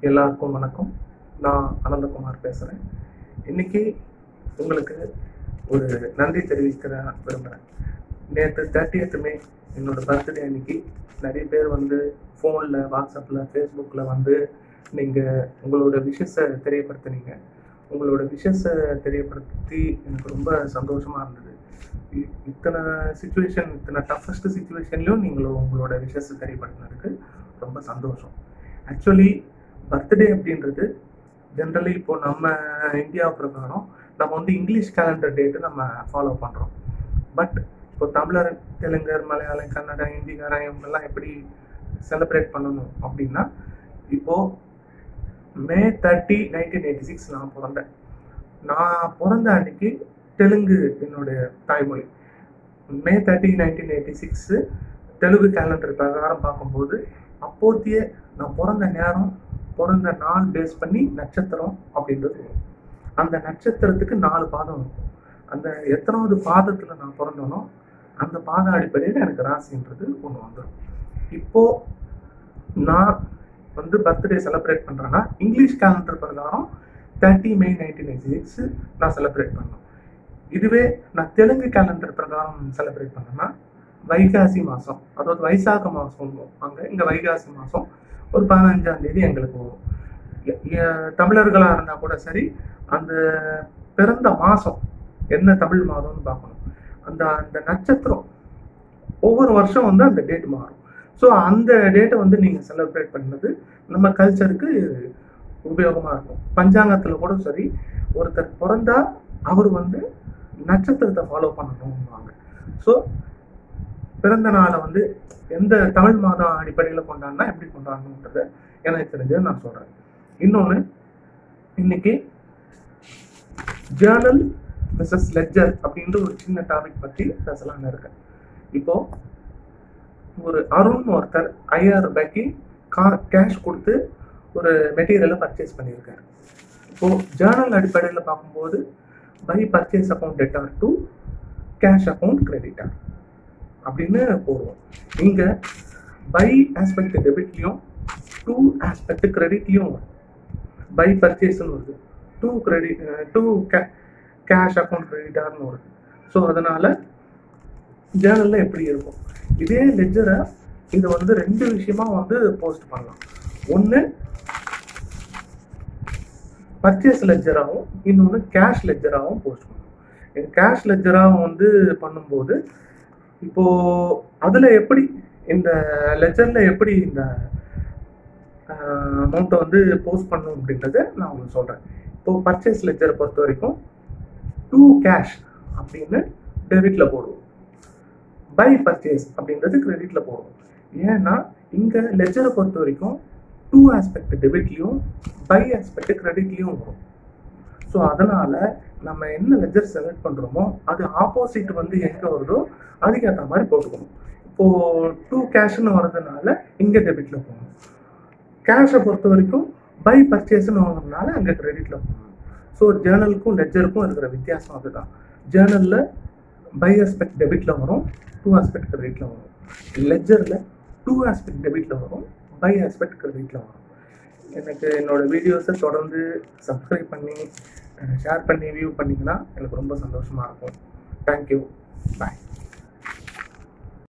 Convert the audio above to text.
எல்லாருக்கும் வணக்கம் நான் அனந்தகுமார் பேசுகிறேன் இன்னைக்கு உங்களுக்கு ஒரு நன்றி தெரிவிக்கிற விரும்புகிறேன் நேற்று தேர்ட்டியத்து மே என்னோட பர்த்டே அன்னைக்கு நிறைய பேர் வந்து ஃபோனில் வாட்ஸ்அப்பில் ஃபேஸ்புக்கில் வந்து நீங்கள் உங்களோட விஷஸை தெரியப்படுத்துனீங்க உங்களோட விஷஸை தெரியப்படுத்தி எனக்கு ரொம்ப சந்தோஷமாக இருந்தது இ- இத்தனை சுச்சுவேஷன் இத்தனை டஃபஸ்ட் சுச்சுவேஷன்லையும் நீங்களும் உங்களோட விஷஸ் தெரியப்படுத்தினதுக்கு ரொம்ப சந்தோஷம் ஆக்சுவலி பர்த்டே அப்படின்றது ஜென்ரலி இப்போ நம்ம இந்தியா பிரகாரம் நம்ம வந்து இங்கிலீஷ் கேலண்டர் டேட்டு நம்ம ஃபாலோ பண்ணுறோம் பட் இப்போ தமிழர் தெலுங்கர் மலையாளம் கன்னடம் ஹிந்திக்காரன் இவங்கெல்லாம் எப்படி செலிப்ரேட் பண்ணணும் அப்படின்னா இப்போது May thirty nineteen eighty six நான் பிறந்தேன் நான் பிறந்த அன்னைக்கு தெலுங்கு என்னுடைய தாய்மொழி May thirty nineteen eighty six Telugu calendar பிரகாரம் பார்க்கும்போது அப்போத்திய நான் பிறந்த நேரம் பிறந்த நாள் பேஸ் பண்ணி நட்சத்திரம் அப்படின்றது வரும் அந்த நட்சத்திரத்துக்கு நாலு பாதம் இருக்கும் அந்த எத்தனாவது பாதத்தில் நான் பிறந்தனோ அந்த பாத அடிப்படையில் எனக்கு ராசின்றது ஒன்று வந்துடும் இப்போது நான் வந்து பர்த்டே செலிப்ரேட் பண்ணுறேன்னா இங்கிலீஷ் கேலண்டர் பிரகாரம் thirty May nineteen eighty six நான் செலிப்ரேட் பண்ணேன் இதுவே நான் தெலுங்கு கேலண்டர் பிரகாரம் செலிப்ரேட் பண்ணேன்னா வைகாசி மாதம் அதாவது வைசாக மாதம் அங்கே இங்கே வைகாசி மாதம் ஒரு பதினஞ்சாம் தேதி எங்களுக்கு வரும் எ- எ- தமிழர்களா இருந்தால் கூட சரி அந்த பிறந்த மாதம் என்ன தமிழ் மாதம்னு பார்க்கணும் அந்த அந்த நட்சத்திரம் ஒவ்வொரு வருஷம் வந்து அந்த டேட் மாறும் ஸோ அந்த டேட்டை வந்து நீங்கள் செலிப்ரேட் பண்ணது நம்ம கல்ச்சருக்கு உபயோகமாக இருக்கும் பஞ்சாங்கத்தில் கூட சரி ஒருத்தர் பிறந்தா அவர் வந்து நட்சத்திரத்தை ஃபாலோ பண்ணணும்வாங்க ஸோ பிறந்த நாளை வந்து எந்த தமிழ் மாதம் அடிப்படையில் கொண்டாடினா எப்படி கொண்டாடணுன்றத எனக்கு தெரிஞ்சதை நான் சொல்கிறேன் இன்னொன்று இன்னைக்கு ஜேர்னல் மிஸ்ஸஸ் லெஜர் அப்படின்ற ஒரு சின்ன டாபிக் பற்றி பேசலாம்னு இருக்கேன் இப்போ ஒரு அருண் ஒருத்தர் ஐயாயிரம் ரூபாய்க்கு கா கேஷ் கொடுத்து ஒரு மெட்டீரியலை பர்ச்சேஸ் பண்ணியிருக்காரு இப்போ ஜேர்னல் அடிப்படையில் பார்க்கும்போது by purchase account debtor to cash account creditor அப்படின்னு போடுவோம் இங்கே பை ஆஸ்பெக்ட் டெபிட்லையும் டூ ஆஸ்பெக்ட் கிரெடிட்லையும் வரும் பை பர்ச்சேஸ்னு வருது டூ கிரெடிட் டூ கே கேஷ் அக்கௌண்ட் கிரெடிட்டார்னு வருது ஸோ அதனால் ஜேர்னலில் எப்படி இருக்கும் இதே லெஜரை இதை வந்து ரெண்டு விஷயமா வந்து போஸ்ட் பண்ணலாம் ஒன்று பர்ச்சேஸ் லெஜராகவும் இன்னொன்று கேஷ் லெஜராகவும் போஸ்ட் பண்ணலாம் கேஷ் லெஜராகவும் வந்து பண்ணும்போது இப்போ அதில் எப்படி இந்த லெஜரில் எப்படி இந்த அமௌண்ட்டை வந்து போஸ்ட் பண்ணணும் அப்படின்றத நான் உங்களுக்கு சொல்கிறேன் இப்போ பர்ச்சேஸ் லெஜரை பொறுத்த வரைக்கும் டூ கேஷ் அப்படின்னு டெபிட்டில் போடுவோம் பை பர்ச்சேஸ் அப்படின்றது கிரெடிட்டில் போடுவோம் ஏன்னா இங்கே லெஜரை பொறுத்த வரைக்கும் டூ ஆஸ்பெக்ட் டெபிட்லையும் பை ஆஸ்பெக்ட் கிரெடிட்லையும் வரும் ஸோ அதனால் நம்ம என்ன லெஜர் செலக்ட் பண்ணுறோமோ அது ஆப்போசிட் வந்து எங்கே வருதோ அதுக்கேற்ற மாதிரி போட்டுக்கணும் இப்போது டூ கேஷ்னு வர்றதுனால இங்கே டெபிட்டில் போகணும் கேஷை பொறுத்த வரைக்கும் பை பர்ச்சேஸ்னு வாங்குறதுனால அங்கே கிரெடிட்டில் போகணும் ஸோ ஜேர்னலுக்கும் லெஜருக்கும் இருக்கிற வித்தியாசம் அதுதான் ஜேர்னலில் பை ஆஸ்பெக்ட் டெபிட்டில் வரும் டூ ஆஸ்பெக்ட் கிரெடிட்டில் வரும் லெஜரில் டூ ஆஸ்பெக்ட் டெபிட்டில் வரும் பை ஆஸ்பெக்ட் கிரெடிட்டில் வரும் எனக்கு என்னோட வீடியோஸை தொடர்ந்து சப்ஸ்கிரைப் பண்ணி ஷேர் பண்ணி வியூ பண்ணிங்கன்னா எனக்கு ரொம்ப சந்தோஷமாக இருக்கும் தேங்க்யூ பாய்